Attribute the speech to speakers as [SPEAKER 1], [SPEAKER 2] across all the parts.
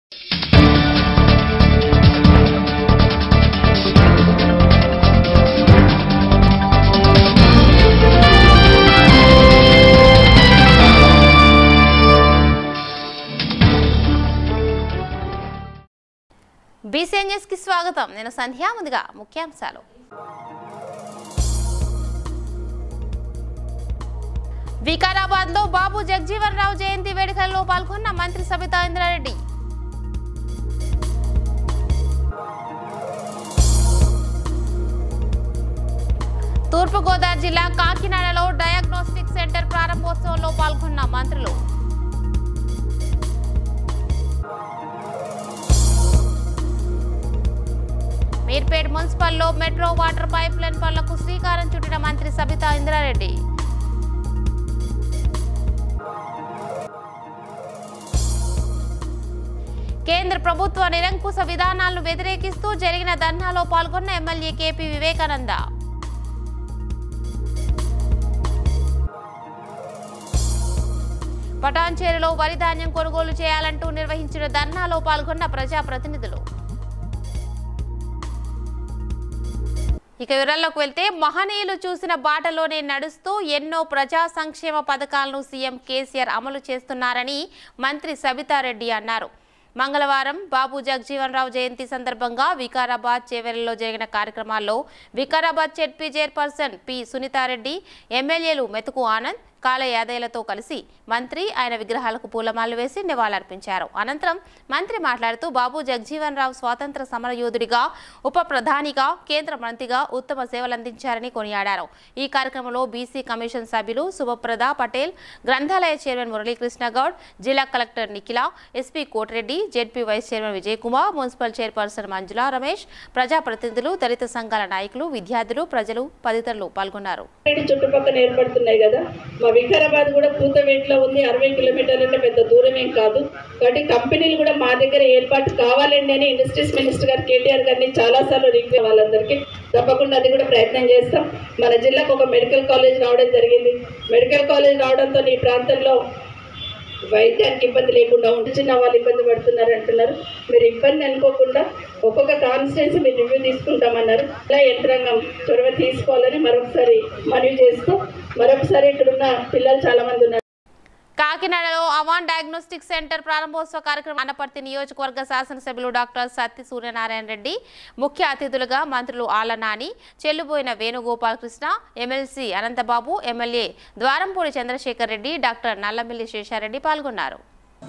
[SPEAKER 1] బీసీఎన్ఎస్ కి స్వాగతం నేను సంధ్య ముందుగా ముఖ్యాంశాలు వికారాబాద్ లో బాబు జగజీవన్ రావు జయంతి వేడుకల్లో పాల్గొన్న మంత్రి సబితా ఇంద్రారెడ్డి తూర్పుగోదావరి జిల్లా కాకినాడలో డయాగ్నోస్టిక్ సెంటర్ ప్రారంభోత్సవంలో పాల్గొన్న మంత్రులు మీర్పేట్ మున్సిపల్లో మెట్రో వాటర్ పైప్ లైన్ పనులకు శ్రీకారం చుట్టిన మంత్రి సబితా ఇంద్రారెడ్డి కేంద్ర ప్రభుత్వ నిరంకుశ విధానాలను వ్యతిరేకిస్తూ జరిగిన ధర్నాలో పాల్గొన్న ఎమ్మెల్యే కేపీ వివేకానంద పటాన్చేరులో వరి ధాన్యం కొనుగోలు చేయాలంటూ నిర్వహించిన ధర్నాలో పాల్గొన్న ప్రజాప్రతినిధులు ఇక వివరాల్లోకి వెళ్తే మహనీయులు చూసిన బాటలోనే నడుస్తూ ఎన్నో ప్రజా సంక్షేమ పథకాలను సీఎం కేసీఆర్ అమలు చేస్తున్నారని మంత్రి సబితారెడ్డి అన్నారు మంగళవారం బాబు జగజీవన్ రావు జయంతి సందర్భంగా వికారాబాద్ చేవెలలో జరిగిన కార్యక్రమాల్లో Vikarabad ZP chairperson P Sunitha Reddy ఎమ్మెల్యేలు మెతుకు ఆనంద్ కాల యాదయ్యలతో కలిసి మంత్రి ఆయన విగ్రహాలకు పూలమాలలు వేసి నివాళులర్పించారు అనంతరం మంత్రి మాట్లాడుతూ బాబు జగజీవన్ రావు స్వాతంత్ర సమరయోధుడిగా ఉప ప్రధానిగా కేంద్ర మంత్రిగా ఉత్తమ సేవలందించారని కొనియాడారు ఈ కార్యక్రమంలో బీసీ కమిషన్ సభ్యులు శుభప్రద పటేల్ గ్రంథాలయ చైర్మన్ మురళీకృష్ణ గౌడ్ జిల్లా collector Nikhila SP Koti Reddy ZP vice chairman Vijay Kumar municipal chairperson Manjula Ramesh ప్రజాప్రతినిధులు దళిత సంఘాల నాయకులు విద్యార్థులు ప్రజలు తదితరులు పాల్గొన్నారు
[SPEAKER 2] ఇటు చుట్టుపక్కల ఏర్పడుతున్నాయి కదా మా వికారాబాద్ కూడా పూతవేట్లో ఉంది అరవై కిలోమీటర్లు అంటే పెద్ద దూరం ఏం కాదు కాబట్టి కంపెనీలు కూడా మా దగ్గర ఏర్పాటు కావాలండి అని ఇండస్ట్రీస్ మినిస్టర్ గారు కేటీఆర్ గారిని చాలాసార్లు రిక్వెస్ట్ వాళ్ళందరికీ తప్పకుండా అది కూడా ప్రయత్నం చేస్తాం మన జిల్లాకు ఒక మెడికల్ కాలేజ్ రావడం జరిగింది మెడికల్ కాలేజ్ రావడంతో ఈ ప్రాంతంలో వైద్యానికి ఇబ్బంది లేకుండా ఉండి చిన్న వాళ్ళు ఇబ్బంది పడుతున్నారు అంటున్నారు మీరు ఇబ్బంది అనుకోకుండా ఒక్కొక్క కాన్స్టిట్యున్సీ మీరు రివ్యూ తీసుకుంటామన్నారు ఇలా యంత్రాంగం చొరవ తీసుకోవాలని మరొకసారి మనవి చేస్తూ మరొకసారి ఇక్కడున్న పిల్లలు చాలా మంది ఉన్నారు
[SPEAKER 1] కాకినాడలో అవాన్ డయాగ్నోస్టిక్ సెంటర్ ప్రారంభోత్సవ కార్యక్రమం అనపర్తి నియోజకవర్గ శాసనసభ్యులు డాక్టర్ సత్తి సూర్యనారాయణ రెడ్డి ముఖ్య అతిథులుగా మంత్రులు Alla Nani Chelluboina Venugopalakrishna MLC Anantha Babu MLA Dwarampudi Chandrasekhar Reddy doctor Nallamilli Sesha Reddy పాల్గొన్నారు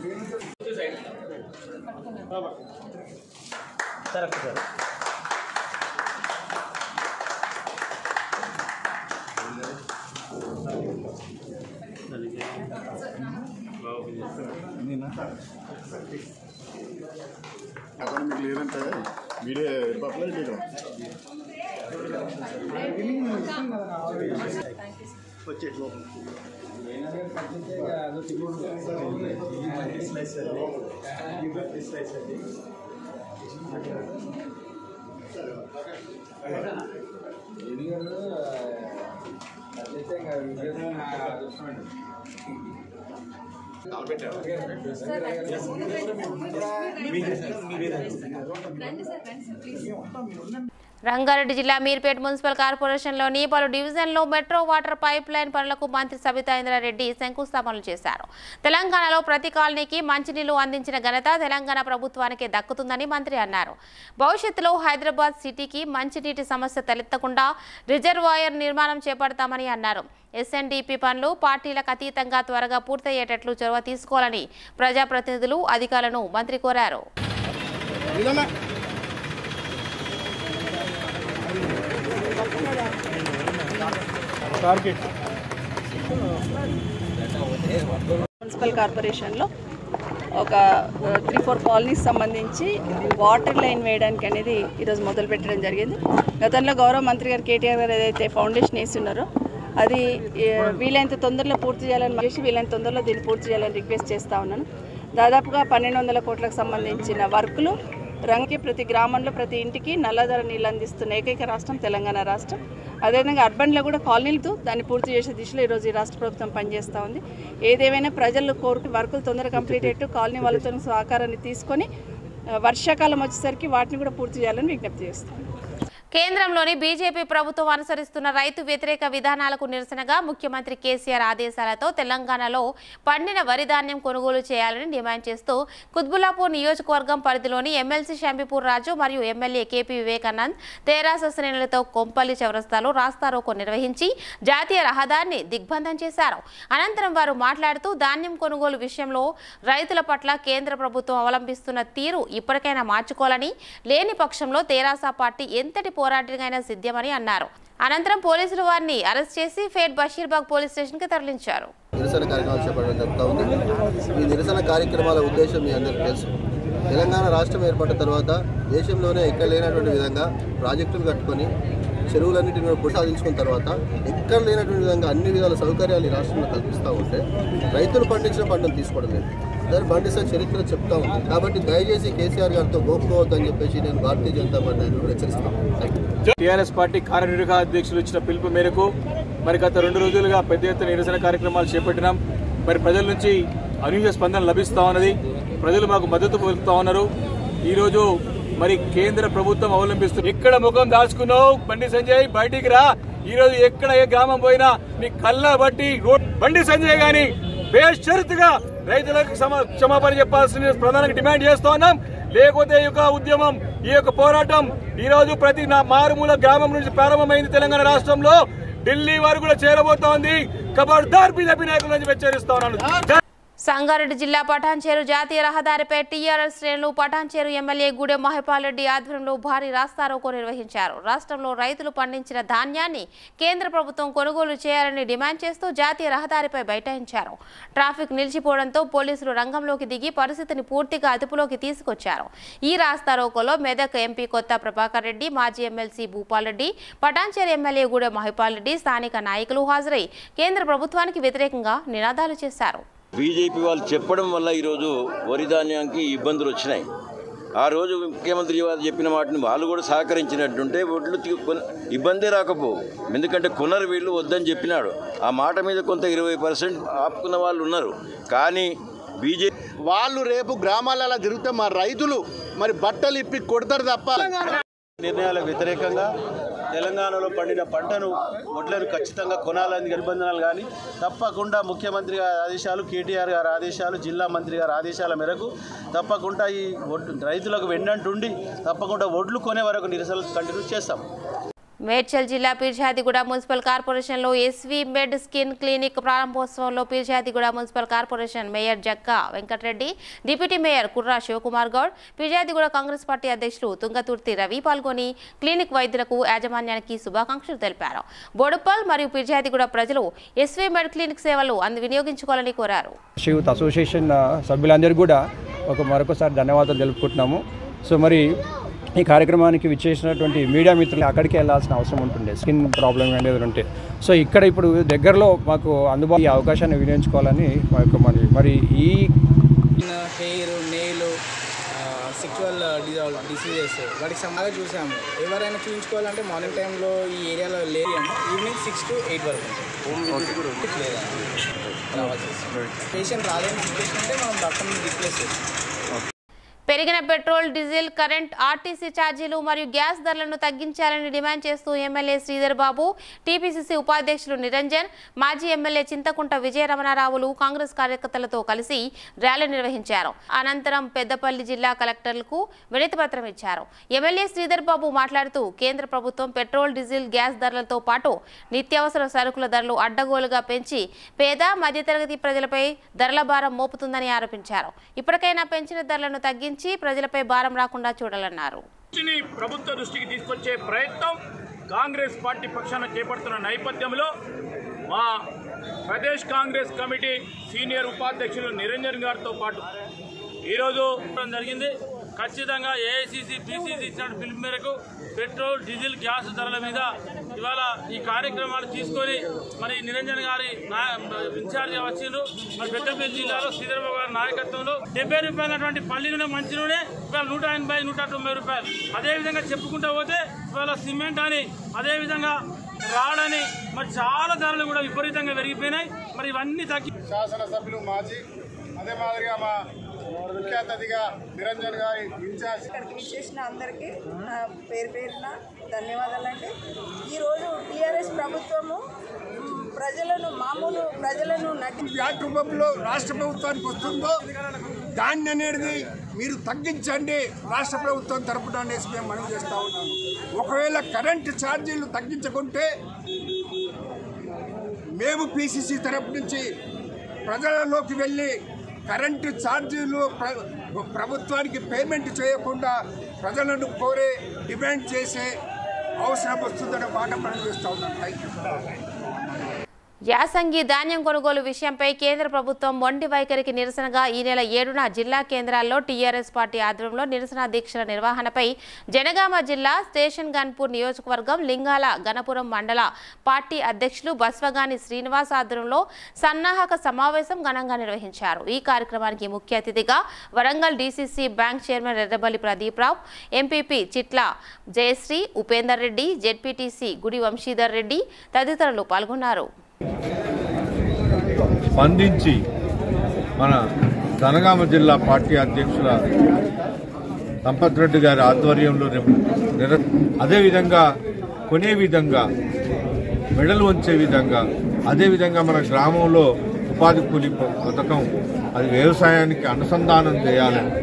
[SPEAKER 3] అక్కడ మీకు లేదంటే మీరే అప్లై చేయడం వచ్చేసి లోపల
[SPEAKER 1] రంగారెడ్డి జిల్లా మీర్పేట్ మున్సిపల్ కార్పొరేషన్లోని పలు డివిజన్లో మెట్రో వాటర్ పైప్ లైన్ పనులకు మంత్రి సబితా ఇంద్రారెడ్డి శంకుస్థాపనలు చేశారు తెలంగాణలో ప్రతి కాలనీకి మంచినీళ్లు అందించిన ఘనత తెలంగాణ ప్రభుత్వానికి దక్కుతుందని మంత్రి అన్నారు భవిష్యత్తులో హైదరాబాద్ సిటీకి మంచినీటి సమస్య తలెత్తకుండా రిజర్వాయర్ నిర్మాణం చేపడతామని అన్నారు ఎస్ఎన్డిపి పనులు పార్టీలకు అతీతంగా త్వరగా పూర్తయ్యేటట్లు చొరవ తీసుకోవాలని ప్రజాప్రతినిధులు అధికారులను మంత్రి కోరారు
[SPEAKER 4] మున్సిపల్ కార్పొరేషన్లో ఒక త్రీ ఫోర్ కాలనీస్ సంబంధించి వాటర్ లైన్ వేయడానికి అనేది ఈరోజు మొదలు పెట్టడం జరిగింది గతంలో గౌరవ మంత్రి గారు కేటీఆర్ గారు ఏదైతే ఫౌండేషన్ వేసి ఉన్నారో అది ఏ, వీలైనంత తొందరలో పూర్తి చేయాలని చేసి వీలైనంత తొందరలో దీన్ని పూర్తి చేయాలని రిక్వెస్ట్ చేస్తూ ఉన్నాను దాదాపుగా పన్నెండు వందల కోట్లకు సంబంధించిన వర్కులు రంగి ప్రతి గ్రామంలో ప్రతి ఇంటికి నల్లధర నీళ్ళు అందిస్తున్న ఏకైక రాష్ట్రం తెలంగాణ రాష్ట్రం అదేవిధంగా అర్బన్లో కూడా కాలనీలతో దాన్ని పూర్తి చేసే దిశలో ఈరోజు ఈ రాష్ట్ర ప్రభుత్వం పనిచేస్తూ ఉంది ఏదేమైనా ప్రజలు కోరుకు వర్కులు తొందరగా కంప్లీట్ అయ్యేట్టు కాలనీ వాళ్ళతో సహకారాన్ని తీసుకొని ఆ, వర్షాకాలం వచ్చేసరికి వాటిని కూడా పూర్తి చేయాలని విజ్ఞప్తి చేస్తాను
[SPEAKER 1] కేంద్రంలోని బీజేపీ ప్రభుత్వం అనుసరిస్తున్న రైతు వ్యతిరేక విధానాలకు నిరసనగా ముఖ్యమంత్రి కేసీఆర్ ఆదేశాలతో తెలంగాణలో పండిన వరి ధాన్యం కొనుగోలు చేయాలని డిమాండ్ చేస్తూ కుత్బుల్లాపూర్ నియోజకవర్గం పరిధిలోని ఎమ్మెల్సీ షంబిపూర్ రాజు మరియు ఎమ్మెల్యే కేపీ వివేకానంద్ తెరాస శ్రేణులతో కొంపల్లి చౌరస్తాలో రాస్తారోకో నిర్వహించి జాతీయ రహదారిని దిగ్బంధం చేశారు అనంతరం వారు మాట్లాడుతూ ధాన్యం కొనుగోలు విషయంలో రైతుల పట్ల కేంద్ర ప్రభుత్వం అవలంబిస్తున్న తీరు ఇప్పటికైనా మార్చుకోవాలని లేని పక్షంలో తెరాస పార్టీ ఎంతటి పోరాటానికైనా సిద్ధమని అన్నారు అనంతరం పోలీసులు వారిని అరెస్ట్ చేసి ఫేట్ బషీర్బాగ్ పోలీస్ స్టేషన్కి తరలించారు
[SPEAKER 5] నిరసన కార్యక్రమాలు చేపట్టడం జరుగుతూ ఉంది ఈ నిరసన కార్యక్రమాల ఉద్దేశం మీ అందరికీ తెలుసు తెలంగాణ రాష్ట్రం ఏర్పడిన తర్వాత దేశంలోనే ఎక్కడ లేనటువంటి విధంగా ప్రాజెక్టులు కట్టుకొని చెరువులన్నింటిని కూడా కొనసాగించుకున్న తర్వాత ఎక్కడ లేనటువంటి విధంగా అన్ని విధాల సౌకర్యాలు ఈ రాష్ట్రంలో కల్పిస్తూ ఉంటే రైతులు పండించిన పంటను తీసుకోవడం లేదు దాని పండిస్తే చరిత్ర చెప్తా ఉంది కాబట్టి దయచేసి కేసీఆర్ గారితో గోపుకోవద్దని చెప్పేసి నేను భారతీయ జనతా పార్టీ నాయకులు హెచ్చరిస్తాను థ్యాంక్ యూ
[SPEAKER 6] టీఆర్ఎస్ పార్టీ కార్యనిర్వాహక అధ్యక్షులు ఇచ్చిన పిలుపు మేరకు మరి గత రెండు రోజులుగా పెద్ద ఎత్తున నిరసన కార్యక్రమాలు చేపట్టినాం మరి ప్రజల నుంచి అనూహ్య స్పందన లభిస్తా ఉన్నది ప్రజలు మాకు మద్దతు పలుకుతా ఉన్నారు ఈ రోజు మరి కేంద్ర ప్రభుత్వం అవలంబిస్తుంది ఎక్కడ ముఖం దాచుకున్నావు బండి సంజయ్ బయటికి రా ఈ రోజు ఎక్కడ ఏ గ్రామం పోయినా నీ కళ్ళ బట్టి రోడ్ బండి సంజయ్ గాని బేషరతుగా రైతులకు క్షమ- క్షమాపణ చెప్పాల్సిన ప్రధానంగా డిమాండ్ చేస్తా ఉన్నాం లేకపోతే ఈ యొక్క ఉద్యమం ఈ యొక్క పోరాటం ఈ రోజు ప్రతి నా మారుమూల గ్రామం నుంచి ప్రారంభమైంది తెలంగాణ రాష్ట్రంలో ఢిల్లీ వరకు కూడా చేరబోతోంది కబర్దార్ బీజేపీ నాయకుల నుంచి హెచ్చరిస్తా ఉన్నాను
[SPEAKER 1] సంగారెడ్డి జిల్లా పటాన్చేరు జాతీయ రహదారిపై టీఆర్ఎస్ శ్రేణులు పటాన్చేరు ఎమ్మెల్యే గూడెం మహిపాల్ రెడ్డి ఆధ్వర్యంలో భారీ రాస్తారోకో నిర్వహించారు రాష్ట్రంలో రైతులు పండించిన ధాన్యాన్ని కేంద్ర ప్రభుత్వం కొనుగోలు చేయాలని డిమాండ్ చేస్తూ జాతీయ రహదారిపై బైఠాయించారు ట్రాఫిక్ నిలిచిపోవడంతో పోలీసులు రంగంలోకి దిగి పరిస్థితిని పూర్తిగా అదుపులోకి తీసుకొచ్చారు ఈ రాస్తారోకోలో మెదక్ ఎంపీ కొత్త ప్రభాకర్ రెడ్డి మాజీ ఎమ్మెల్సీ భూపాల్ రెడ్డి పటాన్చేరు ఎమ్మెల్యే గూడెం మహిపాల్ రెడ్డి స్థానిక నాయకులు హాజరై కేంద్ర ప్రభుత్వానికి వ్యతిరేకంగా నినాదాలు చేశారు
[SPEAKER 7] బీజేపీ వాళ్ళు చెప్పడం వల్ల ఈరోజు వరి ధాన్యానికి ఇబ్బందులు వచ్చినాయి ఆ రోజు ముఖ్యమంత్రి వారు చెప్పిన వాటిని వాళ్ళు కూడా సహకరించినట్టుంటే ఒడ్లు తీ- కొన- ఇబ్బందే రాకపో ఎందుకంటే కొనరు వీళ్ళు వద్దని చెప్పినాడు ఆ మాట మీద కొంత ఇరవై పర్సెంట్ ఆపుకున్న వాళ్ళు ఉన్నారు కానీ బీజేపీ
[SPEAKER 8] వాళ్ళు రేపు గ్రామాలలో తిరిగితే మా రైతులు మరి బట్టలు ఇప్పి కొడతారు తప్ప
[SPEAKER 9] నిర్ణయాలకు వ్యతిరేకంగా తెలంగాణలో పండిన పంటను వడ్లను ఖచ్చితంగా కొనాలని నిబంధనలు కానీ తప్పకుండా ముఖ్యమంత్రి గారి ఆదేశాలు కేటీఆర్ గారి ఆదేశాలు జిల్లా మంత్రి గారి ఆదేశాల మేరకు తప్పకుండా ఈ వడ్లు రైతులకు వెన్నంటుండి తప్పకుండా వడ్లు కొనే వరకు నిరసనలు కంటిన్యూ చేస్తాం
[SPEAKER 1] మేడ్చల్ జిల్లా పీర్జాదిగూడ మున్సిపల్ కార్పొరేషన్లో ఎస్వి మెడ్ స్కిన్ క్లినిక్ ప్రారంభోత్సవంలో Peerzadiguda municipal corporation mayor Jakka Venkat Reddy deputy mayor Kurra Shiva Kumar Goud Peerzadiguda Congress party అధ్యక్షులు తుంగతుర్తి రవి పాల్గొని క్లినిక్ వైద్యులకు యాజమాన్యానికి శుభాకాంక్షలు తెలిపారు బోడుపల్ మరియు పీర్జాదిగూడ ప్రజలు ఎస్వి మెడ్ క్లినిక్ సేవలు అందు వినియోగించుకోవాలని కోరారు
[SPEAKER 10] యూత్ అసోసియేషన్ ఆ, సభ్యులందరికీ కూడా ఒక మరొకసారి ధన్యవాదాలు తెలుపుకుంటున్నాము సో మరి ఈ కార్యక్రమానికి విచ్చేసినటువంటి మీడియా మిత్రులు అక్కడికి వెళ్ళాల్సిన అవసరం ఉంటుండే స్కిన్ ప్రాబ్లం అనేది ఉంటే సో ఇక్కడ ఇప్పుడు దగ్గరలో మాకు అందుబాటు ఈ అవకాశాన్ని వినియోగించుకోవాలని మా యొక్క మరి మరి ఈ
[SPEAKER 11] హెయిర్ నెయిల్ సెక్చువల్ డిసీజెస్ వాటికి సంబంధంగా చూసాము ఎవరైనా చూపించుకోవాలంటే మార్నింగ్ టైంలో ఈ ఏరియాలో లేదు ఈవినింగ్ సిక్స్ టు ఎయిట్ వరకు ఉంటుంది లేదా రావాల్సి వస్తుంది పేషెంట్ రాలేని సిచ్యువేషన్ అంటే మనం డాక్టర్ని రిప్లేస్ చేస్తాం
[SPEAKER 1] పెరిగిన పెట్రోల్ డీజిల్ కరెంట్ ఆర్టీసీ ఛార్జీలు మరియు గ్యాస్ ధరలను తగ్గించాలని డిమాండ్ చేస్తూ ఎమ్మెల్యే శ్రీధర్ బాబు టీపీసీసీ ఉపాధ్యక్షులు నిరంజన్ మాజీ ఎమ్మెల్యే చింతకుంట విజయరమణారావులు కాంగ్రెస్ కార్యకర్తలతో కలిసి ర్యాలీ నిర్వహించారు అనంతరం పెద్దపల్లి జిల్లా కలెక్టర్లకు వినతి పత్రం ఇచ్చారు ఎమ్మెల్యే శ్రీధర్ బాబు మాట్లాడుతూ కేంద్ర ప్రభుత్వం పెట్రోల్ డీజిల్ గ్యాస్ ధరలతో పాటు నిత్యావసర సరుకుల ధరలు అడ్డగోలుగా పెంచి పేద మధ్యతరగతి ప్రజలపై ధరల భారం మోపుతుందని ఆరోపించారు ఇప్పటికైనా పెంచిన ధరలను తగ్గించి ప్రజలపై భారం రాకుండా చూడాలన్నారు
[SPEAKER 12] దృష్టిని ప్రభుత్వ దృష్టికి తీసుకొచ్చే ప్రయత్నం కాంగ్రెస్ పార్టీ పక్షాన చేపడుతున్న నేపథ్యంలో మా ప్రదేశ్ కాంగ్రెస్ కమిటీ సీనియర్ ఉపాధ్యక్షులు నిరంజన్ గారితో పాటు ఈరోజు జరిగింది ఖచ్చితంగా ఏఐసిసి బీసీసీ ఇచ్చిన పిలుపు మేరకు పెట్రోల్ డీజిల్ గ్యాస్ ధరల మీద ఇవాళ ఈ కార్యక్రమాలు తీసుకొని మరి నిరంజన్ గారి నా- ఇన్ఛార్జ్ వచ్చిండ్రు మరి పెద్దపల్లి జిల్లాలో శ్రీధరబాబు గారి నాయకత్వంలో డెబ్బై రూపాయలటువంటి పల్లి నూనె మంచి నూనె ఇవాళ నూట ఎనభై నూట తొంభై రూపాయలు అదేవిధంగా చెప్పుకుంటూ పోతే ఇవాళ సిమెంట్ అని అదేవిధంగా రాడని మరి చాలా ధరలు కూడా విపరీతంగా పెరిగిపోయినాయి మరి ఇవన్నీ తగ్గి
[SPEAKER 8] శాసనసభ్యులు మాజీ అదే మాదిరిగా మా ముఖ్య అతిథిగా నిరంజన్ గారి ఇన్ఛార్జ్
[SPEAKER 13] ఇక్కడికి విచ్చేసిన అందరికీ నా పేరు పేరున ధన్యవాదాలండి ఈరోజు టీఆర్ఎస్ ప్రభుత్వము మ్, ప్రజలను మామూలు ప్రజలను నటి
[SPEAKER 14] వ్యాట్ రూపంలో రాష్ట్ర ప్రభుత్వానికి వస్తుందో దాన్ని అనేది మీరు తగ్గించండి రాష్ట్ర ప్రభుత్వం తరపున అనేసి మేము మనం చేస్తూ ఉన్నాము ఒకవేళ కరెంటు ఛార్జీలు తగ్గించకుంటే మేము పిసిసి తరపు నుంచి ప్రజలలోకి వెళ్ళి కరెంటు ఛార్జీలు ప్ర- ప్రభుత్వానికి పేమెంట్ చేయకుండా ప్రజలను కోరే డిమాండ్ చేసే అవసరం వస్తుందనే మాట మనం చేస్తూ ఉన్నాం థ్యాంక్ యూ
[SPEAKER 1] యాసంగి ధాన్యం కొనుగోలు విషయంపై కేంద్ర ప్రభుత్వం మొండి వైఖరికి నిరసనగా ఈ నెల ఏడున జిల్లా కేంద్రాల్లో టీఆర్ఎస్ పార్టీ ఆధ్వర్యంలో నిరసన దీక్షల నిర్వహణపై జనగామ జిల్లా స్టేషన్ గన్పూర్ నియోజకవర్గం లింగాల గణపురం మండల పార్టీ అధ్యక్షులు బస్వగాని శ్రీనివాస్ ఆధ్వర్యంలో సన్నాహక సమావేశం ఘనంగా నిర్వహించారు ఈ కార్యక్రమానికి ముఖ్య అతిథిగా Warangal DCC bank chairman Reddaballi Pradeep Rao MPP Chitla Jayashree Upender Reddy ZPTC Gudi Vamshidhar Reddy తదితరులు పాల్గొన్నారు
[SPEAKER 15] స్పందించి మన జనగామ జిల్లా పార్టీ అధ్యక్షుల సంపత్ రెడ్డి గారి ఆధ్వర్యంలో నిర- నిర అదేవిధంగా కొనే విధంగా మెడలు వంచే విధంగా అదేవిధంగా మన గ్రామంలో ఉపాధి కూలీ ప- పథకం అది వ్యవసాయానికి అనుసంధానం చేయాలని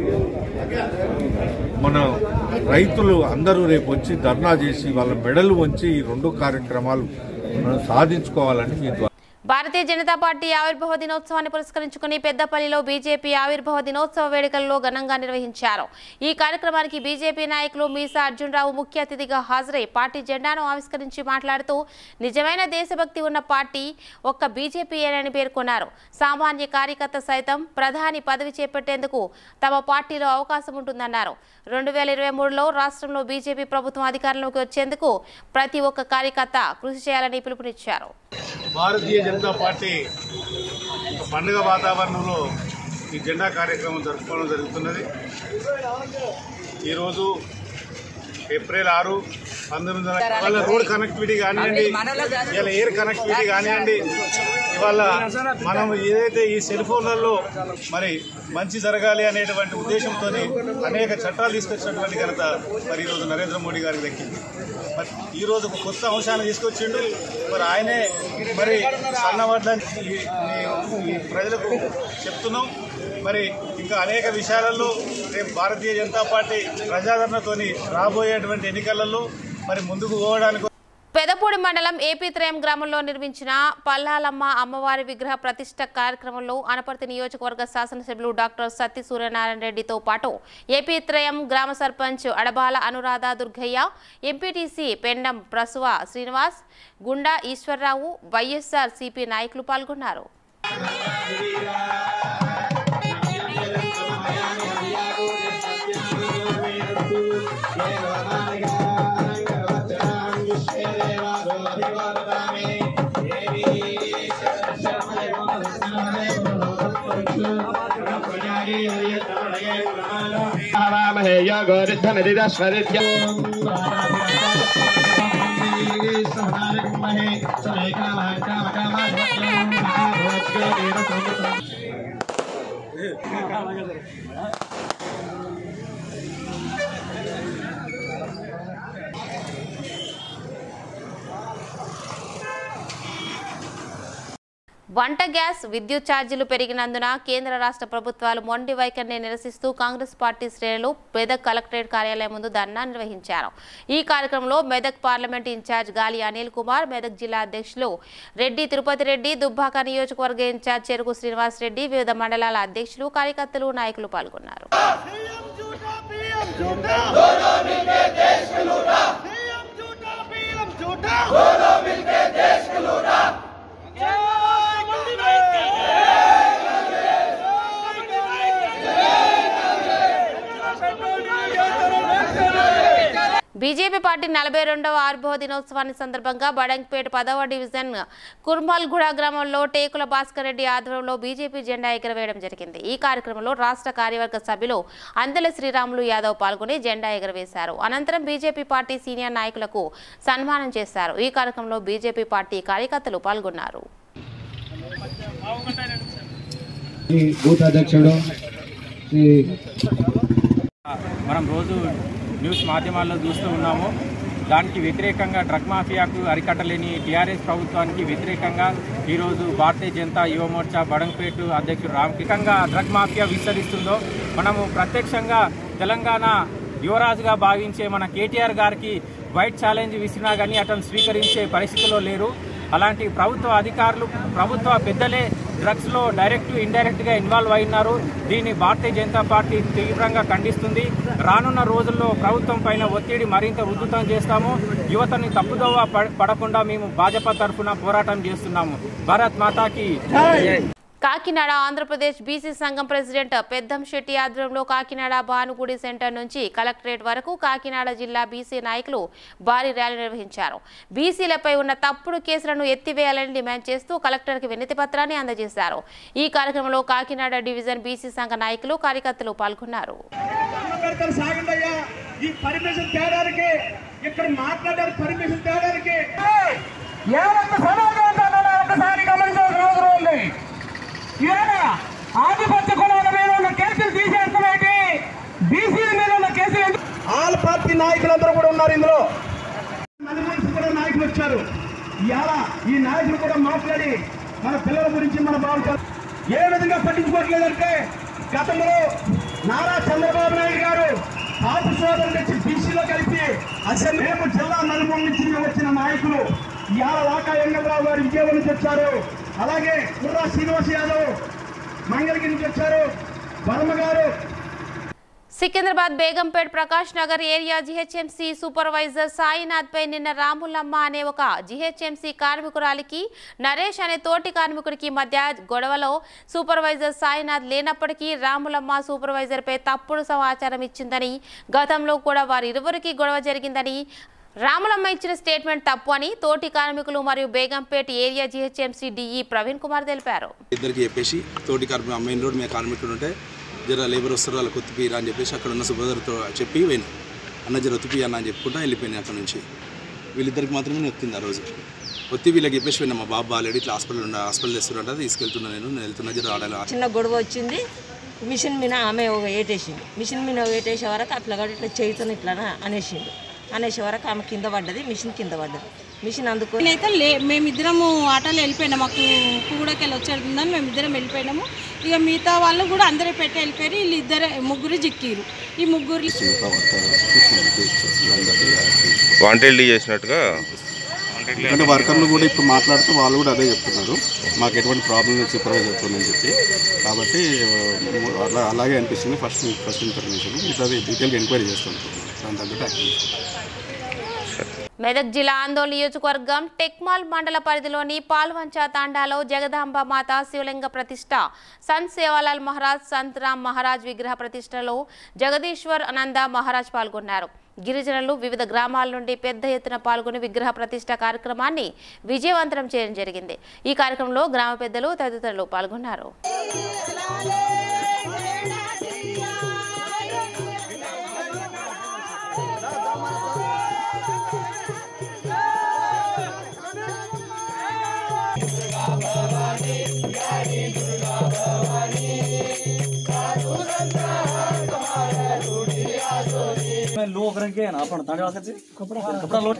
[SPEAKER 15] మన రైతులు అందరూ రేపు వచ్చి ధర్నా చేసి వాళ్ళ మెడలు వంచి ఈ రెండు కార్యక్రమాలు మనం సాధించుకోవాలని మీ ద్వారా
[SPEAKER 1] భారతీయ జనతా పార్టీ ఆవిర్భావ దినోత్సవాన్ని పురస్కరించుకుని పెద్దపల్లిలో బీజేపీ ఆవిర్భావ దినోత్సవ వేడుకల్లో ఘనంగా నిర్వహించారు ఈ కార్యక్రమానికి బీజేపీ నాయకులు మీసా అర్జునరావు ముఖ్య అతిథిగా హాజరై పార్టీ జెండాను ఆవిష్కరించి మాట్లాడుతూ నిజమైన దేశభక్తి ఉన్న పార్టీ ఒక్క బీజేపీయేనని పేర్కొన్నారు సామాన్య కార్యకర్త సైతం ప్రధాని పదవి చేపట్టేందుకు తమ పార్టీలో అవకాశం ఉంటుందన్నారు రెండు వేల ఇరవై మూడులో రాష్ట్రంలో బీజేపీ ప్రభుత్వం అధికారంలోకి వచ్చేందుకు ప్రతి ఒక్క కార్యకర్త కృషి చేయాలని పిలుపునిచ్చారు
[SPEAKER 8] భారతీయ జనతా పార్టీ ఒక పండుగ వాతావరణంలో ఈ జెండా కార్యక్రమం జరుపుకోవడం జరుగుతున్నది ఈరోజు ఏప్రిల్ ఆరు పంతొమ్మిది వందల ఇవాళ రోడ్ కనెక్టివిటీ కానివ్వండి ఇవాళ ఎయిర్ కనెక్టివిటీ కానివ్వండి ఇవాళ మనం ఏదైతే ఈ సెల్ ఫోన్లలో మరి మంచి జరగాలి అనేటువంటి ఉద్దేశంతో అనేక చట్టాలు తీసుకొచ్చినటువంటి ఘనత మరి ఈరోజు నరేంద్ర మోడీ గారికి దక్కింది మరి ఈ రోజు ఒక కొత్త అంశాన్ని తీసుకొచ్చిండు మరి ఆయనే మరి సన్నవడ్లని ఈ- ఈ- ఈ ప్రజలకు చెప్తున్నాం మరి ఇంకా అనేక విషయాలలో రేపు భారతీయ జనతా పార్టీ ప్రజాదరణతోని రాబోయేటువంటి ఎన్నికలలో మరి ముందుకు పోవడానికి
[SPEAKER 1] పెదపూడి మండలం ఏపీ త్రయం గ్రామంలో నిర్మించిన పల్లాలమ్మ అమ్మవారి విగ్రహ ప్రతిష్ట కార్యక్రమంలో అనపర్తి నియోజకవర్గ శాసనసభ్యులు డాక్టర్ సత్తి సూర్యనారాయణ రెడ్డితో పాటు ఏపీ త్రయం గ్రామ సర్పంచ్ అడబాల అనురాధ దుర్గయ్య ఎంపీటీసీ పెండం ప్రసువ శ్రీనివాస్ గుండా ఈశ్వరరావు వైఎస్ఆర్ సిపి నాయకులు పాల్గొన్నారు వంట గ్యాస్ విద్యుత్ ఛార్జీలు పెరిగినందున కేంద్ర రాష్ట్ర ప్రభుత్వాలు మొండి వైఖరిని నిరసిస్తూ కాంగ్రెస్ పార్టీ శ్రేణులు మెదక్ కలెక్టరేట్ కార్యాలయం ముందు ధర్నా నిర్వహించారు ఈ కార్యక్రమంలో మెదక్ పార్లమెంట్ ఇన్ఛార్జ్ గాలి అనిల్ కుమార్ మెదక్ జిల్లా అధ్యక్షులు రెడ్డి తిరుపతి రెడ్డి దుబ్బాక నియోజకవర్గ ఇన్ఛార్జ్ చెరుకు శ్రీనివాస్ రెడ్డి వివిధ మండలాల అధ్యక్షులు కార్యకర్తలు నాయకులు పాల్గొన్నారు బీజేపీ పార్టీ నలభై రెండవ ఆవిర్భావ దినోత్సవాన్ని సందర్భంగా బడంగ్పేట పదవ డివిజన్ కుర్మల్గూడ గ్రామంలో టేకుల భాస్కర్ రెడ్డి ఆధ్వర్యంలో బీజేపీ జెండా ఎగరవేయడం జరిగింది ఈ కార్యక్రమంలో రాష్ట్ర కార్యవర్గ సభ్యులు అందెల శ్రీరాములు యాదవ్ పాల్గొని జెండా ఎగరవేశారు అనంతరం బీజేపీ పార్టీ సీనియర్ నాయకులకు సన్మానం చేశారు ఈ కార్యక్రమంలో బీజేపీ పార్టీ కార్యకర్తలు పాల్గొన్నారు
[SPEAKER 16] ఈ బూత్ అధ్యక్షుడు మనం రోజు న్యూస్ మాధ్యమాల్లో చూస్తూ ఉన్నాము దానికి వ్యతిరేకంగా డ్రగ్ మాఫియాకు అరికట్టలేని టీఆర్ఎస్ ప్రభుత్వానికి వ్యతిరేకంగా ఈరోజు భారతీయ జనతా యువ మోర్చా బడంపేట అధ్యక్షుడు రామకృష్ణంగా డ్రగ్ మాఫియా విస్తరిస్తుందో మనము ప్రత్యక్షంగా తెలంగాణ యువరాజుగా భావించే మన కేటీఆర్ గారికి వైట్ ఛాలెంజ్ విసిరినా కానీ అతను స్వీకరించే పరిస్థితిలో లేరు అలాంటి ప్రభుత్వ అధికారులు ప్రభుత్వ పెద్దలే డ్రగ్స్లో డైరెక్ట్ ఇండైరెక్ట్గా ఇన్వాల్వ్ అయినారు దీన్ని భారతీయ జనతా పార్టీ తీవ్రంగా ఖండిస్తుంది రానున్న రోజుల్లో ప్రభుత్వం పైన ఒత్తిడి మరింత ఉధృతం చేస్తాము యువతని తప్పుదోవ పడ- పడకుండా మేము భాజపా తరఫున పోరాటం చేస్తున్నాము భారత్ మాతాకి
[SPEAKER 1] కాకినాడ ఆంధ్రప్రదేశ్ బీసీ సంఘం ప్రెసిడెంట్ పెద్దం శెట్టి ఆధ్వర్యంలో కాకినాడ భానుగుడి సెంటర్ నుంచి కలెక్టరేట్ వరకు కాకినాడ జిల్లా బీసీ నాయకులు భారీ ర్యాలీ నిర్వహించారు బీసీలపై ఉన్న తప్పుడు కేసులను ఎత్తివేయాలని డిమాండ్ చేస్తూ కలెక్టర్కి వినతి పత్రాన్ని అందజేశారు ఈ కార్యక్రమంలో కాకినాడ డివిజన్ బీసీ సంఘ నాయకులు కార్యకర్తలు పాల్గొన్నారు
[SPEAKER 17] పెడతారు సాగండయ్యా ఈ పర్మిషన్ తేడానికి ఇక్కడ మాట్లాడారు పర్మిషన్ తేడానికి ఏమంత సమాజం ఉంటుందో ఒకసారి గమనించాల్సిన అవసరం ఉంది ఇవాళ ఆధిపత్య కులాల మీద ఉన్న కేసులు తీసేస్తున్నాయి బీసీల మీద ఉన్న కేసులు ఎందుకు- ఆల్ పార్టీ నాయకులందరూ కూడా ఉన్నారు ఇందులో మంది మనుషులు కూడా నాయకులు వచ్చారు ఇవాళ ఈ నాయకులు కూడా మాట్లాడి మన పిల్లల గురించి మన బాగుంటారు ఏ విధంగా పట్టించుకోవట్లేదంటే గతంలో నారా చంద్రబాబు నాయుడు గారు కాపు సోదరులు తెచ్చి బీసీలో కలిపి అసెంబ్లీ మేము జిల్లా నలుమూల నుంచి వచ్చిన నాయకులు ఇవాళ వాకా వెంకటరావు గారు విజయవాడ నుంచి వచ్చారు అలాగే కుర్రా శ్రీనివాస్ యాదవ్ మంగళగిరి నుంచి వచ్చారు Varma garu
[SPEAKER 1] Secunderabad Begumpet Prakash Nagar area GHMC supervisor Sainath పై నిన్న రాములమ్మ అనే ఒక జిహెచ్ఎంసీ కార్మికురాలికి నరేష్ అనే తోటి కార్మికుడికి మధ్య గొడవలో సూపర్వైజర్ సాయినాథ్ లేనప్పటికీ రాములమ్మ సూపర్వైజర్ పై తప్పుడు సమాచారం ఇచ్చిందని గతంలో కూడా వారిరువురికి గొడవ జరిగిందని రాములమ్మ ఇచ్చిన స్టేట్మెంట్ తప్పు అని తోటి కార్మికులు మరియు Begumpet area GHMC DE Praveen Kumar తెలిపారు
[SPEAKER 18] ఇద్దరికి చెప్పేసి తోటి కార్మిక మెయిన్ రోడ్ మీద కార్మికుడు ఉంటే జర లేబర్ వస్తారు వాళ్ళకి ఒత్తిపిరా అని చెప్పేసి అక్కడ ఉన్న సుబ్రదర్తో చెప్పి పోయినా అన్న జర ఒత్తిపి అన్న అని చెప్పుకుంటా వెళ్ళిపోయినాయి అక్కడ నుంచి వీళ్ళిద్దరికి మాత్రమే నేను ఒత్తింది ఆ రోజు ఒత్తి వీళ్ళకి చెప్పేసి పోయినా మా బాబు బాగాలేడు ఇట్లా హాస్పిటల్ ఉండ హాస్పిటల్ తెస్తున్నట్టు తీసుకెళ్తున్నా నేను నేను వెళ్తున్నా జర ఆడాలి
[SPEAKER 19] చిన్న గొడవ వచ్చింది మిషన్ మీద ఆమె ఒక ఏటేసింది మిషన్ మీద ఏటేసే వరకు అట్లా కాదు ఇట్లా చేయితో ఇట్లా అనేసిండు అనేసే వరకు ఆమె కింద పడ్డది మిషన్ కింద పడ్డది మిషన్ అందుకొని
[SPEAKER 20] అయితే లే మేమిద్దరము ఆటోలో వెళ్ళిపోయినాం మాకు కూడకెళ్ళి వచ్చేస్తుందని మేమిద్దరం వెళ్ళిపోయినాము ఇక మిగతా వాళ్ళు కూడా అందరే పెట్టి వెళ్ళిపోయారు వీళ్ళు ఇద్దరు ముగ్గురు చిక్కిరు ఈ ముగ్గురు
[SPEAKER 21] వాంటెడ్లీ చేసినట్టుగా
[SPEAKER 22] ఎందుకంటే వర్కర్లు కూడా ఇప్పుడు మాట్లాడుతూ వాళ్ళు కూడా అదే చెప్తున్నారు మాకు ఎటువంటి ప్రాబ్లం లేదు సూపర్వైజర్ చెప్తుందని చెప్పి కాబట్టి ఆ, అలా అలాగే అనిపిస్తుంది ఫస్ట్ ఫస్ట్ ఇన్ఫర్మేషన్ మిగతాది డీటెయిల్గా ఎంక్వైరీ చేస్తాం దాని తగ్గట్టు యాక్షన్ తీసుకుంటాం.
[SPEAKER 1] మెదక్ జిల్లా ఆందోళన నియోజకవర్గం టెక్మాల్ మండల పరిధిలోని పాల్వంచ తాండాలో జగదాంబ మాత శివలింగ ప్రతిష్ట సంత్ సేవాలాల్ మహారాజ్ సంత్ రామ్ మహారాజ్ విగ్రహ ప్రతిష్టలో జగదీశ్వర్ అనంద మహారాజ్ పాల్గొన్నారు గిరిజనులు వివిధ గ్రామాల నుండి పెద్ద ఎత్తున పాల్గొని విగ్రహ ప్రతిష్ట కార్యక్రమాన్ని విజయవంతం చేయడం జరిగింది ఈ కార్యక్రమంలో గ్రామ పెద్దలు తదితరులు పాల్గొన్నారు
[SPEAKER 23] लोग रंग के ना अपन तांडे वाला से कपड़ा कपड़ा लोट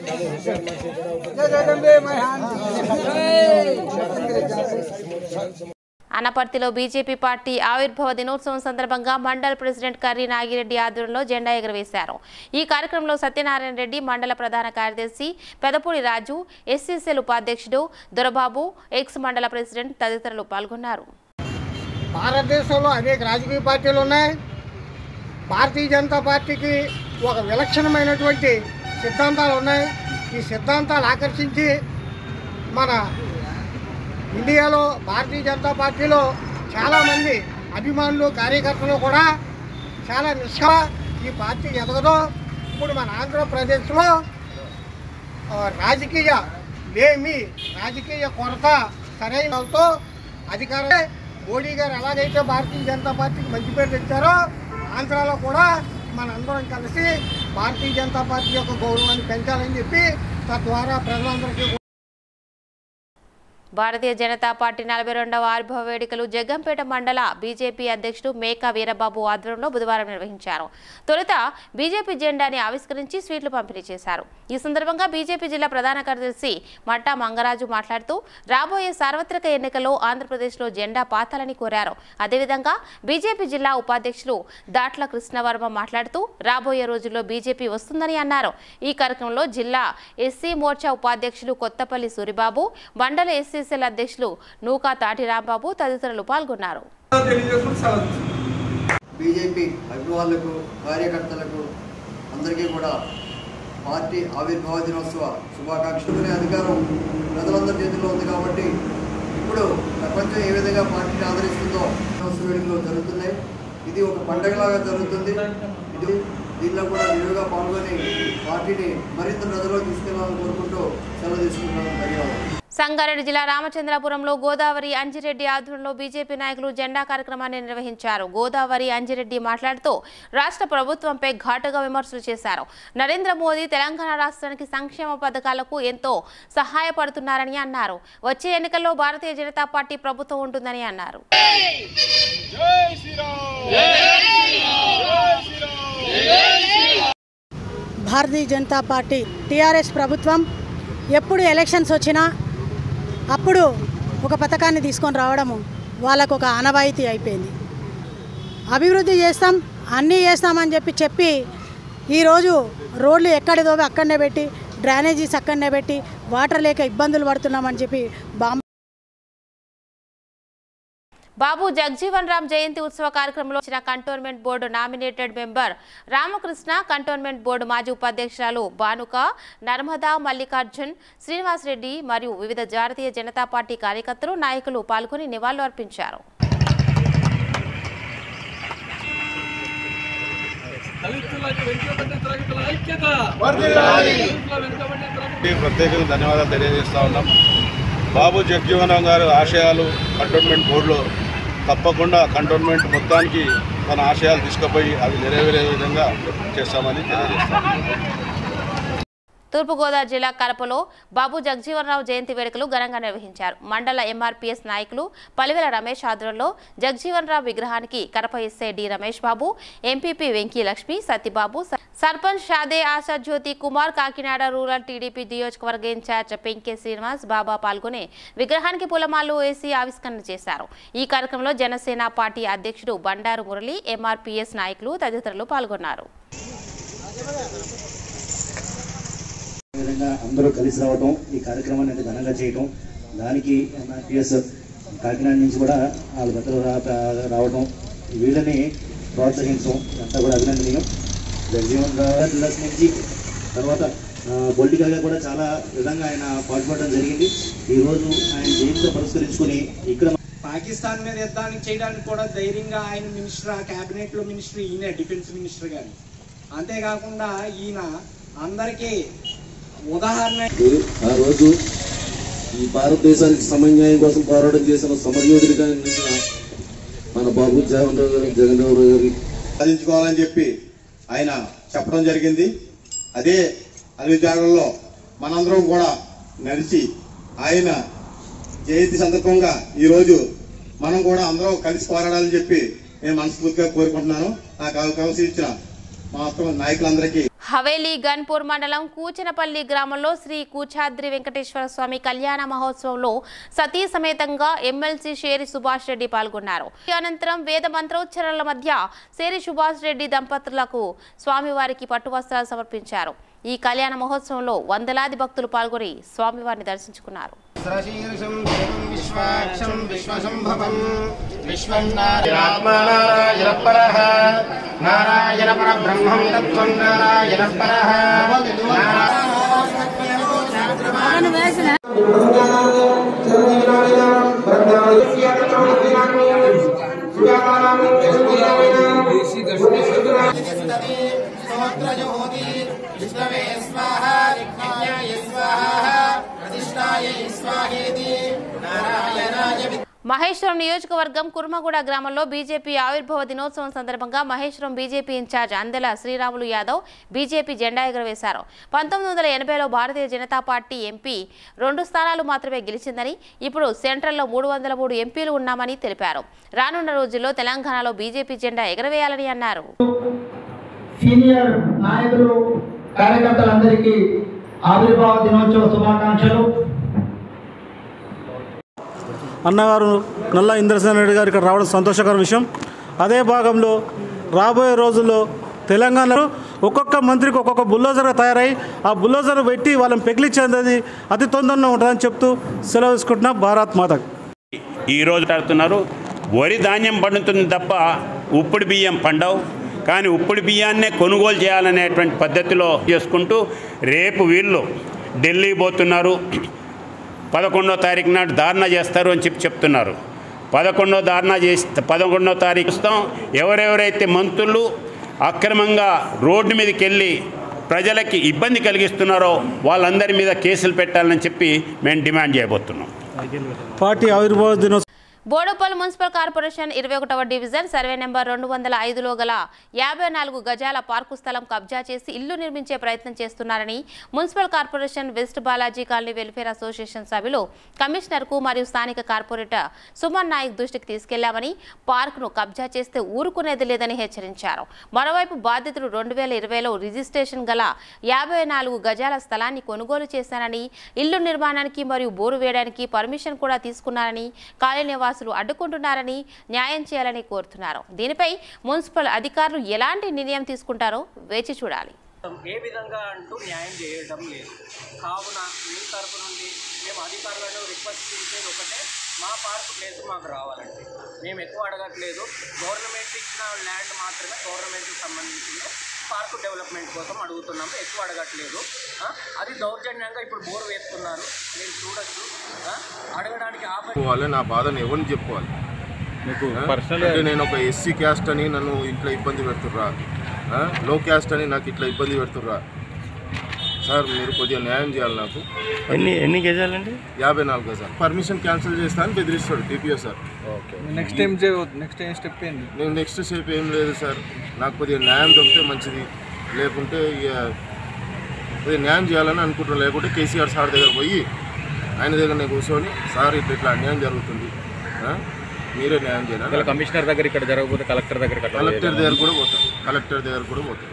[SPEAKER 1] అనపర్తిలో బీజేపీ పార్టీ ఆవిర్భావ దినోత్సవం సందర్భంగా మండల ప్రెసిడెంట్ కర్రీ నాగిరెడ్డి ఆధ్వర్యంలో జెండా ఎగురవేశారు ఈ కార్యక్రమంలో సత్యనారాయణ రెడ్డి మండల ప్రధాన కార్యదర్శి పెదపూడి రాజు ఎస్సీసీఎల్ ఉపాధ్యక్షుడు దొరబాబు ఎక్స్ మండల ప్రెసిడెంట్ తదితరులు పాల్గొన్నారు
[SPEAKER 24] భారతదేశంలో అనేక రాజకీయ పార్టీలు ఉన్నాయి భారతీయ జనతా పార్టీకి ఒక విలక్షణమైనటువంటి సిద్ధాంతాలు ఉన్నాయి ఈ సిద్ధాంతాలు ఆకర్షించి మన ఇండియాలో భారతీయ జనతా పార్టీలో చాలామంది అభిమానులు కార్యకర్తలు కూడా చాలా నిష్ఠ ఈ పార్టీ ఎదగదో ఇప్పుడు మన ఆంధ్రప్రదేశ్లో ఆ, రాజకీయ లేమి రాజకీయ కొరత సరైనతో అధికారం మోడీ గారు ఎలాగైతే భారతీయ జనతా పార్టీకి మంచి పేరు తెచ్చారో ఆంధ్రాలో కూడా మనందరం కలిసి భారతీయ జనతా పార్టీ యొక్క గౌరవాన్ని పెంచాలని చెప్పి తద్వారా ప్రజలందరికీ
[SPEAKER 1] భారతీయ జనతా పార్టీ నలభై రెండవ ఆవిర్భావ వేడుకలు జగ్గంపేట మండల బీజేపీ అధ్యక్షుడు మేకా వీరబాబు ఆధ్వర్యంలో బుధవారం నిర్వహించారు తొలుత బీజేపీ జెండాని ఆవిష్కరించి స్వీట్లు పంపిణీ చేశారు ఈ సందర్భంగా బీజేపీ జిల్లా ప్రధాన కార్యదర్శి మట్టా మంగరాజు మాట్లాడుతూ రాబోయే సార్వత్రిక ఎన్నికల్లో ఆంధ్రప్రదేశ్లో జెండా పాతాలని కోరారు అదేవిధంగా బీజేపీ జిల్లా ఉపాధ్యక్షులు దాట్ల కృష్ణవర్మ మాట్లాడుతూ రాబోయే రోజుల్లో బీజేపీ వస్తుందని అన్నారు ఈ కార్యక్రమంలో జిల్లా ఎస్సీ మోర్చా ఉపాధ్యక్షులు కొత్తపల్లి సూరిబాబు మండల ఎస్సీసీఎల్ అధ్యక్షులు నూకా తాటి రాంబాబు తదితరులు పాల్గొన్నారు
[SPEAKER 2] బీజేపీ అభిమానులకు కార్యకర్తలకు అందరికీ కూడా పార్టీ ఆవిర్భావ దినోత్సవ శుభాకాంక్షలు అనే అధికారం ప్రజలందరి చేతుల్లో ఉంది కాబట్టి ఇప్పుడు ప్రపంచం ఏ విధంగా పార్టీని ఆదరిస్తుందో దినోత్సవ వేడుకలు జరుగుతున్నాయి ఇది ఒక పండగలాగా జరుగుతుంది ఇది దీనిలో కూడా విరివిగా పాల్గొని పార్టీని మరింత ప్రజల్లో తీసుకెళ్లాలని కోరుకుంటూ సెలవు తీసుకుంటున్నాను ధన్యవాదాలు
[SPEAKER 1] సంగారెడ్డి జిల్లా రామచంద్రపురంలో గోదావరి అంజిరెడ్డి ఆధ్వర్యంలో బీజేపీ నాయకులు జెండా కార్యక్రమాన్ని నిర్వహించారు గోదావరి అంజిరెడ్డి మాట్లాడుతూ రాష్ట్ర ప్రభుత్వంపై ఘాటుగా విమర్శలు చేశారు నరేంద్ర మోదీ తెలంగాణ రాష్ట్రానికి సంక్షేమ పథకాలకు ఎంతో సహాయపడుతున్నారని అన్నారు వచ్చే ఎన్నికల్లో భారతీయ జనతా పార్టీ ప్రభుత్వం ఉంటుందని అన్నారు
[SPEAKER 3] భారతీయ జనతా పార్టీ టీఆర్ఎస్ ప్రభుత్వం ఎప్పుడు ఎలక్షన్స్ వచ్చినా అప్పుడు ఒక పథకాన్ని తీసుకొని రావడము వాళ్ళకు ఒక ఆనవాయితీ అయిపోయింది అభివృద్ధి చేస్తాం అన్నీ చేస్తామని చెప్పి చెప్పి ఈరోజు రోడ్లు ఎక్కడిదో అక్కడనే పెట్టి డ్రైనేజీస్ అక్కడనే పెట్టి వాటర్ లేక ఇబ్బందులు పడుతున్నామని చెప్పి బాంబు
[SPEAKER 1] బాబు జగ్జీవన్ రామ్ జయంతి ఉత్సవ కార్యక్రమంలో వచ్చిన cantonment board nominated member Ramakrishna cantonment board మాజీ ఉపాధ్యక్షురాలు భానుక నర్మదా మల్లికార్జున్ శ్రీనివాస్ రెడ్డి మరియు వివిధ భారతీయ జనతా పార్టీ కార్యకర్తలు నాయకులు పాల్గొని నివాళులు అర్పించారు
[SPEAKER 9] ప్రత్యేకంగా ధన్యవాదాలు తెలియజేస్తా ఉన్నాం బాబు జగ్జీవన్ రామ్ గారు ఆశయాలు కంటోన్మెంట్ బోర్డులో తప్పకుండా కంటోన్మెంట్ మొత్తానికి మన ఆశయాలు తీసుకుపోయి అవి నెరవేరే విధంగా చేస్తామని తెలియజేస్తాం
[SPEAKER 1] తూర్పుగోదావరి జిల్లా కడపలో బాబు జగజీవనరావు జయంతి వేడుకలు ఘనంగా నిర్వహించారు మండల ఎంఆర్పీఎస్ నాయకులు పలివెల రమేష్ ఆధ్వర్యంలో జగజీవనరావు విగ్రహానికి కడప ఎస్ఐ డి రమేష్ బాబు ఎంపీపీ వెంకీ లక్ష్మి సత్యబాబు స- సర్పంచ్ షాదే ఆశా జ్యోతి కుమార్ కాకినాడ రూరల్ టీడీపీ నియోజకవర్గ ఇన్ఛార్జ్ పెంకే శ్రీనివాస్ బాబా పాల్గొని విగ్రహానికి పూలమాలు వేసి ఆవిష్కరణ చేశారు ఈ కార్యక్రమంలో జనసేన పార్టీ అధ్యక్షుడు బండారు మురళి ఎంఆర్పీఎస్ నాయకులు తదితరులు పాల్గొన్నారు
[SPEAKER 4] ఈ విధంగా అందరూ కలిసి రావటం ఈ కార్యక్రమాన్ని ఎంత ఘనంగా చేయటం దానికి ఎంఆర్పిఎస్ కాకినాడ నుంచి కూడా వాళ్ళ పెద్దలు రా- రావటం వీళ్ళని ప్రోత్సహించడం అంతా కూడా అభినందనీయం జగజీవన్ రావు జిల్లాస్ నుంచి తర్వాత పొలిటికల్గా కూడా చాలా విధంగా ఆయన పాటుపడడం జరిగింది ఈరోజు ఆయన జయంతితో పురస్కరించుకుని ఇక్కడ
[SPEAKER 5] పాకిస్తాన్ మీద యుద్ధానికి చేయడానికి కూడా ధైర్యంగా ఆయన మినిస్టర్ ఆ క్యాబినెట్ లో మినిస్టర్ ఈయన డిఫెన్స్ మినిస్టర్ గారు అంతేకాకుండా ఈయన అందరికీ ఉదాహరణ
[SPEAKER 25] ఆ రోజు ఈ భారతదేశానికి సమన్యాయం కోసం పోరాటం చేసిన సమరయోధుడిగా నిలిచిన మన బాబు జగన్ రావు గారి జగన్ రావు గారి
[SPEAKER 9] సాధించుకోవాలని చెప్పి ఆయన చెప్పడం జరిగింది అదే అన్ని త్యాగంలో మనందరం కూడా నడిచి ఆయన జయంతి సందర్భంగా ఈరోజు మనం కూడా అందరం కలిసి పోరాడాలని చెప్పి నేను మనస్ఫూర్తిగా కోరుకుంటున్నాను నాకు అవకాశం ఇచ్చిన మా మొత్తం నాయకులందరికీ
[SPEAKER 1] హవేలీ గన్పూర్ మండలం కూచనపల్లి గ్రామంలో శ్రీ కూచాద్రి వెంకటేశ్వర స్వామి కళ్యాణ మహోత్సవంలో సతీ సమేతంగా ఎమ్మెల్సీ షేరి సుభాష్ రెడ్డి పాల్గొన్నారు ఈ అనంతరం వేద మంత్రోచ్చరణల మధ్య శేరి సుభాష్ రెడ్డి దంపతులకు స్వామివారికి పట్టు వస్త్రాలు సమర్పించారు ఈ కళ్యాణ మహోత్సవంలో వందలాది భక్తులు పాల్గొని స్వామివారిని దర్శించుకున్నారు
[SPEAKER 5] శీర్షం దేవం విశ్వాక్షం విశ్వసంభవం విశ్వం
[SPEAKER 26] నారాయణ పరః నారాయణ పరబ్రహ్మం తత్వం నారాయణ పరః
[SPEAKER 1] మహేశ్వరం నియోజకవర్గం కుర్మగూడ గ్రామంలో బీజేపీ ఆవిర్భావ దినోత్సవం సందర్భంగా Maheshwaram BJP incharge Andela Sriramulu Yadav BJP జెండా ఎగురవేశారు పంతొమ్మిది వందల ఎనభైలో భారతీయ జనతా పార్టీ ఎంపీ రెండు స్థానాలు మాత్రమే గెలిచిందని ఇప్పుడు సెంట్రల్లో మూడు వందల మూడు ఎంపీలు ఉన్నామని తెలిపారు రానున్న రోజుల్లో తెలంగాణలో బీజేపీ జెండా ఎగరవేయాలని అన్నారు
[SPEAKER 6] సీనియర్ నాయకులు కార్యకర్తలందరికీ ఆవిర్భావ దినోత్సవ శుభాకాంక్షలు
[SPEAKER 7] అన్నగారు నల్ల ఇంద్రసేన రెడ్డి గారు ఇక్కడ రావడం సంతోషకర విషయం అదే భాగంలో రాబోయే రోజుల్లో తెలంగాణలో ఒక్కొక్క మంత్రికి ఒక్కొక్క బుల్లోజర్ తయారై ఆ బుల్లోజర్ పెట్టి వాళ్ళని పెకిలిచ్చేది అతి తొందరగా ఉంటుందని చెప్తూ సెలవు తీసుకుంటున్నా భారత్ మాతకు
[SPEAKER 10] ఈరోజు ఆడుతున్నారు వరి ధాన్యం పండుతుంది తప్ప ఉప్పుడు బియ్యం పండవు కానీ ఉప్పుడు బియ్యాన్నే కొనుగోలు చేయాలనేటువంటి పద్ధతిలో చేసుకుంటూ రేపు వీళ్ళు ఢిల్లీ పోతున్నారు పదకొండో తారీఖు నాడు ధారణ చేస్తారు అని చెప్పి చెప్తున్నారు పదకొండో ధారణ చేసి పదకొండో తారీఖు ఇస్తాం ఎవరెవరైతే మంత్రులు అక్రమంగా రోడ్డు మీదకి వెళ్ళి ప్రజలకి ఇబ్బంది కలిగిస్తున్నారో వాళ్ళందరి మీద కేసులు పెట్టాలని చెప్పి మేము డిమాండ్ చేయబోతున్నాం
[SPEAKER 7] పార్టీ ఆవిర్భావ దినోత్సవం
[SPEAKER 1] బోడుపల్ మున్సిపల్ కార్పొరేషన్ ఇరవై ఒకటవ డివిజన్ సర్వే నెంబర్ రెండు వందల ఐదులో గల యాభై నాలుగు గజాల పార్కు స్థలం కబ్జా చేసి ఇల్లు నిర్మించే ప్రయత్నం చేస్తున్నారని municipal corporation west Balaji colony welfare association సభ్యులు కమిషనర్కు మరియు స్థానిక కార్పొరేటర్ సుమన్ నాయక్ దృష్టికి తీసుకెళ్లామని పార్కును కబ్జా చేస్తే ఊరుకునేది లేదని హెచ్చరించారు మరోవైపు బాధితులు రెండు వేల ఇరవైలో రిజిస్ట్రేషన్ గల యాభై నాలుగు గజాల స్థలాన్ని కొనుగోలు చేశానని ఇల్లు నిర్మాణానికి మరియు బోరు వేయడానికి పర్మిషన్ కూడా తీసుకున్నారని కాలనీ నివాసులు అడ్డుకుంటున్నారని న్యాయం చేయాలని కోరుతున్నారు దీనిపై మున్సిపల్ అధికారులు ఎలాంటి నిర్ణయం తీసుకుంటారో వేచి చూడాలి
[SPEAKER 11] ఏ విధంగా అంటూ న్యాయం చేయడం లేదు కావున మీ తరపు నుండి మేము అధికారులను రిక్వెస్ట్ చేసేది ఒకటే మా పార్క్ ప్లేస్ మాకు రావాలండి మేము ఎక్కువ అడగట్లేదు గవర్నమెంట్ ఇచ్చిన ల్యాండ్ మాత్రమే గవర్నమెంట్కి సంబంధించింది పార్క్ డెవలప్మెంట్ కోసం అడుగుతున్నాము ఎక్కువ అడగట్లేదు ఆ, అది దౌర్జన్యంగా ఇప్పుడు బోర్ వేస్తున్నారు మీరు చూడొచ్చు ఆ, అడగడానికి ఆప
[SPEAKER 15] చెప్పుకోవాలి నా బాధను ఎవరిని చెప్పుకోవాలి
[SPEAKER 7] మీకు
[SPEAKER 15] ఆ?
[SPEAKER 7] personal-
[SPEAKER 15] అంటే నేను ఒక ఎస్సీ క్యాస్ట్ అని నన్ను ఇట్లా ఇబ్బంది పెడుతుర్రా ఆ? లో క్యాస్ట్ అని నాకు ఇట్లా ఇబ్బంది పెడుతుర్రా సార్ మీరు కొద్దిగా న్యాయం చేయాలి నాకు
[SPEAKER 7] ఎన్ని ఎన్ని గజాలండి
[SPEAKER 15] యాభై నాలుగు గజాలు పర్మిషన్ క్యాన్సిల్ చేస్తా అని బెదిరిస్తాడు DPO sir
[SPEAKER 7] okay
[SPEAKER 12] next time చేయవద్దు నెక్స్ట్ టైం స్టెప్ ఏంది
[SPEAKER 15] నేను నెక్స్ట్ స్టెప్ ఏం లేదు సార్ నాకు కొద్దిగా న్యాయం దొరికితే మంచిది లేకుంటే ఇక కొద్దిగా న్యాయం చేయాలని అనుకుంటున్నాను లేకుంటే కేసీఆర్ సార్ దగ్గర పోయి ఆయన దగ్గర నేను కూర్చొని సార్ ఇట్లా ఇట్లా అన్యాయం జరుగుతుంది ఆ? మీరే న్యాయం
[SPEAKER 7] ఒకవేళ
[SPEAKER 15] చేయాలి
[SPEAKER 7] కమిషనర్ దగ్గర ఇక్కడ జరగకపోతే కలెక్టర్ దగ్గర
[SPEAKER 15] కలెక్టర్ దగ్గర కూడా పోతాం కలెక్టర్ దగ్గర కూడా పోతాం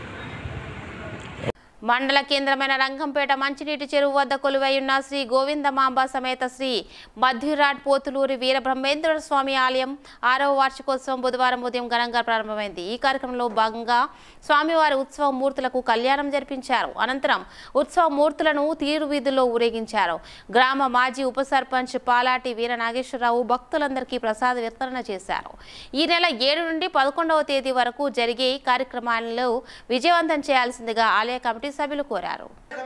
[SPEAKER 1] మండల కేంద్రమైన రంగంపేట మంచినీటి చెరువు వద్ద కొలువై ఉన్న శ్రీ గోవిందమాంబ సమేత శ్రీ మధ్యురాట్ పోతులూరి వీరబ్రహ్మేంద్ర స్వామి ఆలయం ఆరవ వార్షికోత్సవం బుధవారం ఉదయం ఘనంగా ప్రారంభమైంది ఈ కార్యక్రమంలో భాగంగా స్వామివారి ఉత్సవ మూర్తులకు కళ్యాణం జరిపించారు అనంతరం ఉత్సవ మూర్తులను తీరు వీధుల్లో ఊరేగించారు గ్రామ మాజీ ఉప సర్పంచ్ పాలాటి వీర నాగేశ్వరరావు భక్తులందరికీ ప్రసాద వితరణ చేశారు ఈ నెల ఏడు నుండి పదకొండవ తేదీ వరకు జరిగే కార్యక్రమాలను విజయవంతం చేయాల్సిందిగా ఆలయ కమిటీ సభ్యులు కోరారు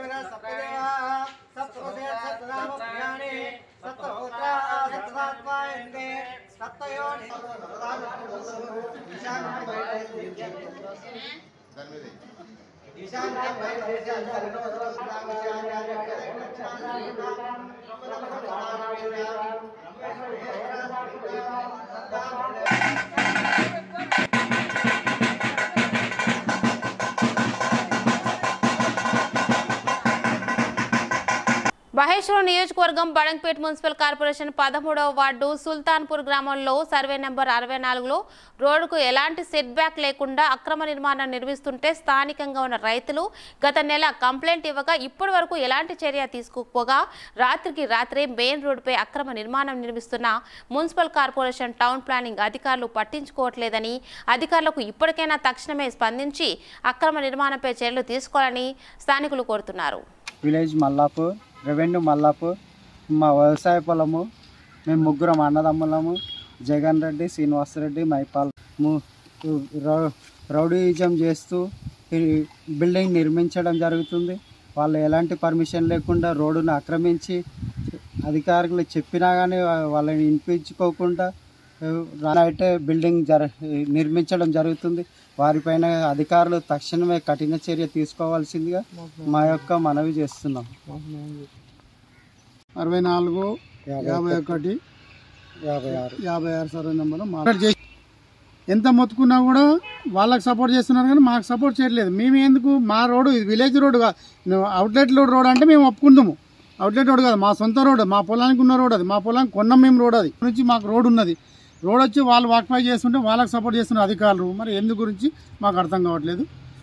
[SPEAKER 1] మహేశ్వరం నియోజకవర్గం బడంగ్పేట్ మున్సిపల్ కార్పొరేషన్ పదమూడవ వార్డు సుల్తాన్పూర్ గ్రామంలో సర్వే నెంబర్ అరవై నాలుగులో రోడ్డుకు ఎలాంటి సెట్ బ్యాక్ లేకుండా అక్రమ నిర్మాణం నిర్మిస్తుంటే స్థానికంగా ఉన్న రైతులు గత నెల కంప్లైంట్ ఇవ్వగా ఇప్పటి వరకు ఎలాంటి చర్య తీసుకోకపోగా రాత్రికి రాత్రే మెయిన్ రోడ్డుపై అక్రమ నిర్మాణం నిర్మిస్తున్న మున్సిపల్ కార్పొరేషన్ టౌన్ ప్లానింగ్ అధికారులు పట్టించుకోవట్లేదని అధికారులకు ఇప్పటికైనా తక్షణమే స్పందించి అక్రమ నిర్మాణంపై చర్యలు తీసుకోవాలని స్థానికులు కోరుతున్నారు
[SPEAKER 13] విలేజ్ మల్లాపూర్ రెవెన్యూ మల్లాపూర్ మా వ్యవసాయ పొలము మేము ముగ్గురం అన్నదమ్ములము జగన్ రెడ్డి శ్రీనివాసరెడ్డి మైపాల్ ము- రౌ- రౌడీయిజం చేస్తూ ఈ బిల్డింగ్ నిర్మించడం జరుగుతుంది వాళ్ళు ఎలాంటి పర్మిషన్ లేకుండా రోడ్డును ఆక్రమించి అధికారులు చెప్పినా కానీ వాళ్ళని వినిపించుకోకుండా రానైతే బిల్డింగ్ జర నిర్మించడం జరుగుతుంది వారిపైన అధికారులు తక్షణమే కఠిన చర్య తీసుకోవాల్సిందిగా మా యొక్క మనవి చేస్తున్నాం
[SPEAKER 24] అరవై నాలుగు యాభై ఒకటి యాభై ఆరు
[SPEAKER 8] యాభై ఆరు సర్వే నెంబర్ మాట్లాడి చేసి ఎంత మొత్తుకున్నా కూడా వాళ్ళకి సపోర్ట్ చేస్తున్నారు కానీ మాకు సపోర్ట్ చేయట్లేదు మేము ఎందుకు మా రోడ్డు ఇది విలేజ్ రోడ్డు కాదు నువ్వు అవుట్లెట్ రోడ్ రోడ్ అంటే మేము ఒప్పుకుందాము అవుట్లెట్ రోడ్ కాదు మా సొంత రోడ్ మా పొలానికి ఉన్న రోడ్ అది మా పొలానికి కొన్నాం మేము రోడ్ అది నుంచి మాకు రోడ్ ఉన్నది రోడ్ వచ్చి వాళ్ళు వాక్ఫై చేస్తుంటే వాళ్ళకి సపోర్ట్ చేస్తున్న అధికారులు మరి ఎందు గురించి మాకు అర్థం కావట్లేదు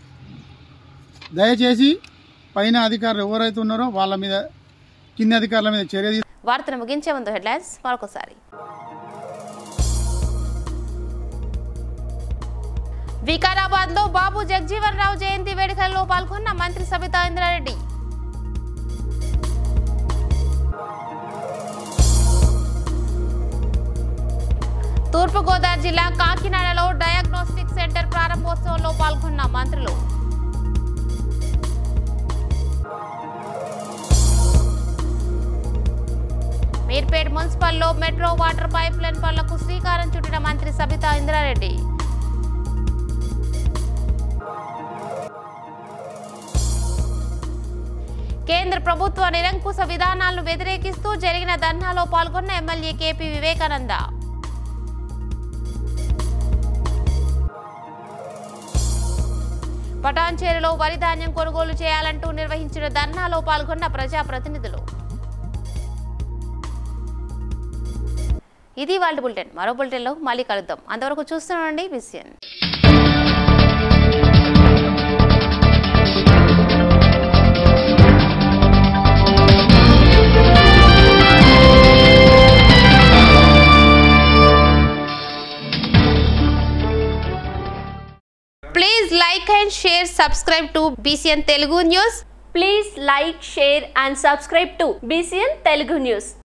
[SPEAKER 8] దయచేసి పైన అధికారులు ఎవరైతే ఉన్నారో వాళ్ళ మీద కింది అధికారుల మీద చర్య తీ-
[SPEAKER 1] వార్తను ముగించే ముందు హెడ్లైన్స్ మరొకసారి వికారాబాద్ లో బాబు జగజీవన్ రావు జయంతి వేడుకల్లో పాల్గొన్న మంత్రి సబితా ఇంద్రారెడ్డి తూర్పుగోదావరి జిల్లా కాకినాడలో డయాగ్నోస్టిక్ సెంటర్ ప్రారంభోత్సవంలో పాల్గొన్న మంత్రులు మీర్పేట్ మున్సిపల్లో మెట్రో వాటర్ పైప్ లైన్ పనులకు శ్రీకారం చుట్టిన మంత్రి సబితా ఇంద్రారెడ్డి కేంద్ర ప్రభుత్వ నిరంకుశ విధానాలను వ్యతిరేకిస్తూ జరిగిన ధర్నాలో పాల్గొన్న ఎమ్మెల్యే కేపీ వివేకానంద పటాన్చేరులో వరి ధాన్యం కొనుగోలు చేయాలంటూ నిర్వహించిన ధర్నాలో పాల్గొన్న ప్రజాప్రతినిధులు ఇది వాళ్ళ బులెటిన్ మరో బులెటిన్లో మళ్ళీ కలుద్దాం అంతవరకు చూస్తున్నానండి విషయం Please like and share, subscribe to BCN Telugu News.
[SPEAKER 14] Please like, share and subscribe to BCN Telugu News.